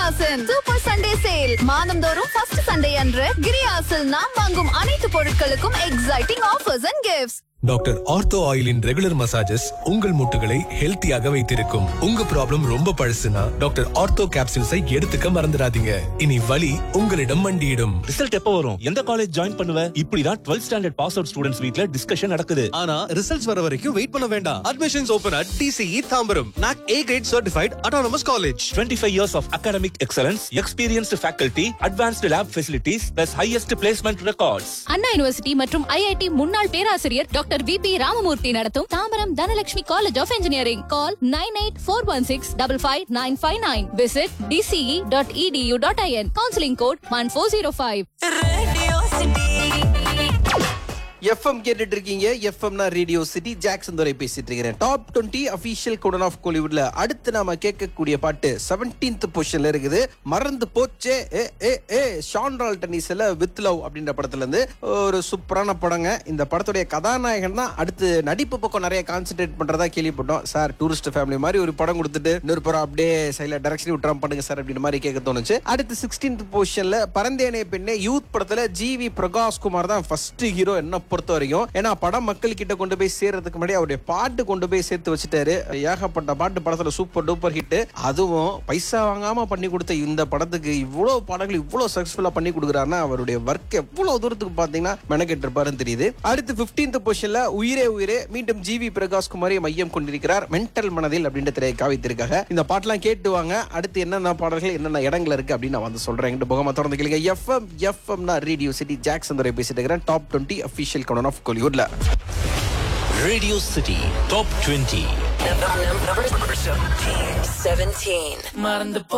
கிரியாசன் super Sunday sale மாதந்தோறும் first Sunday அன்று கிரியாசில் நாம் வாங்கும் அனைத்து பொருட்களுக்கும் exciting offers and gifts doctor ortho ஆயிலின் ரெகுலர் மசாஜஸ் உங்கள் மூட்டுகளை ஹெல்த்தியாக வைத்திருக்கும் உங்க ப்ராப்ளம் ரொம்ப பழசுனா டாக்டர் ஆர்த்தோ கேப்சூல்ஸை எடுத்துக்க மறந்துடாதீங்க இனி வலி உங்களிடம் மண்டியிடும் ரிசல்ட் எப்போ வரும் எந்த காலேஜ் ஜாயின் பண்ணுவ இப்படிதான் 12th standard pass out students வீட்ல டிஸ்கஷன் நடக்குது ஆனா ரிசல்ட்ஸ் வர வரைக்கும் வெயிட் பண்ண வேண்டாம் admissions open at DCE Tambaram NAAC A grade certified autonomous college 25 years of academic excellence, experienced faculty, advanced lab facilities, plus highest placement records. Anna university மற்றும் IIT முன்னாள் பேராசிரியர் டாக்டர் வி பி ராமமூர்த்தி நடத்தும் Tambaram Dhanalakshmi college of engineering call nine eight four one six double five nine five nine visit DCE dot EDU dot IN counselling code one four zero five FM கேட்டுட்டு இருக்கீங்க எஃப்எம்னா radio city Jackson Durai பேசிட்டு இருக்கிறேன் top twenty official குடன் of கோலிவுட்ல அடுத்து நாம கேட்கக்கூடிய பாட்டு செவன்டீன்த் பொசிஷன்ல இருக்குது மறந்து போச்சே ஏ ஏ ஏ ஷான்ரால் டென்னிஸ்ல வித் லவ் அப்படின்ற படத்துல இருந்து ஒரு சூப்பரான படங்க இந்த படத்துடைய கதாநாயகன் தான் அடுத்து நடிப்பு பக்கம் நிறைய கான்சென்ட்ரேட் பண்றதா கேள்விப்பட்டோம் சார் டூரிஸ்ட் ஃபேமிலி மாதிரி ஒரு படம் கொடுத்துட்டு இன்னொரு படம் அப்படியே சைல டைரக்ஷன் விட்டுறாம பண்ணுங்க சார் அப்படின்ற மாதிரி கேட்க தோணுச்சு அடுத்து சிக்ஸ்டீன்த் பொசிஷன்ல பரந்தேனே பெண்ணே யூத் படத்துல ஜிவி பிரகாஷ் குமார் தான் ஃபர்ஸ்ட் ஹீரோ என்ன பொறுத்த வரைக்கும் ஏன்னா படம் மக்கள் கிட்ட கொண்டு போய் சேர்றதுக்கு முன்னாடி அவருடைய பாட்டு கொண்டு போய் சேர்த்து வச்சுட்டாரு ஏகப்பட்ட பாட்டு படத்துல சூப்பர் டூப்பர் ஹிட் அதுவும் பைசா வாங்காம பண்ணி கொடுத்த இந்த படத்துக்கு இவ்வளவு படங்கள் இவ்வளவு சக்சஸ்ஃபுல்லா பண்ணி கொடுக்குறாருன்னா அவருடைய ஒர்க் எவ்வளவு தூரத்துக்கு பாத்தீங்கன்னா மெனக்கெட்டு இருப்பாருன்னு தெரியுது அடுத்து 15th பொசிஷன்ல உயிரே உயிரே மீண்டும் ஜிவி பிரகாஷ் குமாரை மையம் கொண்டிருக்கிறார் மென்டல் மனதில் அப்படின்ற திரையை காவித்திருக்காங்க இந்த பாட்டெல்லாம் கேட்டு வாங்க அடுத்து என்னென்ன பாடல்கள் என்னென்ன இடங்கள் இருக்கு அப்படின்னு நான் வந்து சொல்றேன் எங்கிட்ட போகாம தொடர்ந்து கேளுங்க எஃப்எம் எஃப்எம்னா ரேடியோ சிட்டி ஜாக்சன் துரை பேசிட்டு இருக்கிறேன் top twenty official count of கோலிவுட்ல Radio City Top 20. Number 17. மறந்து போ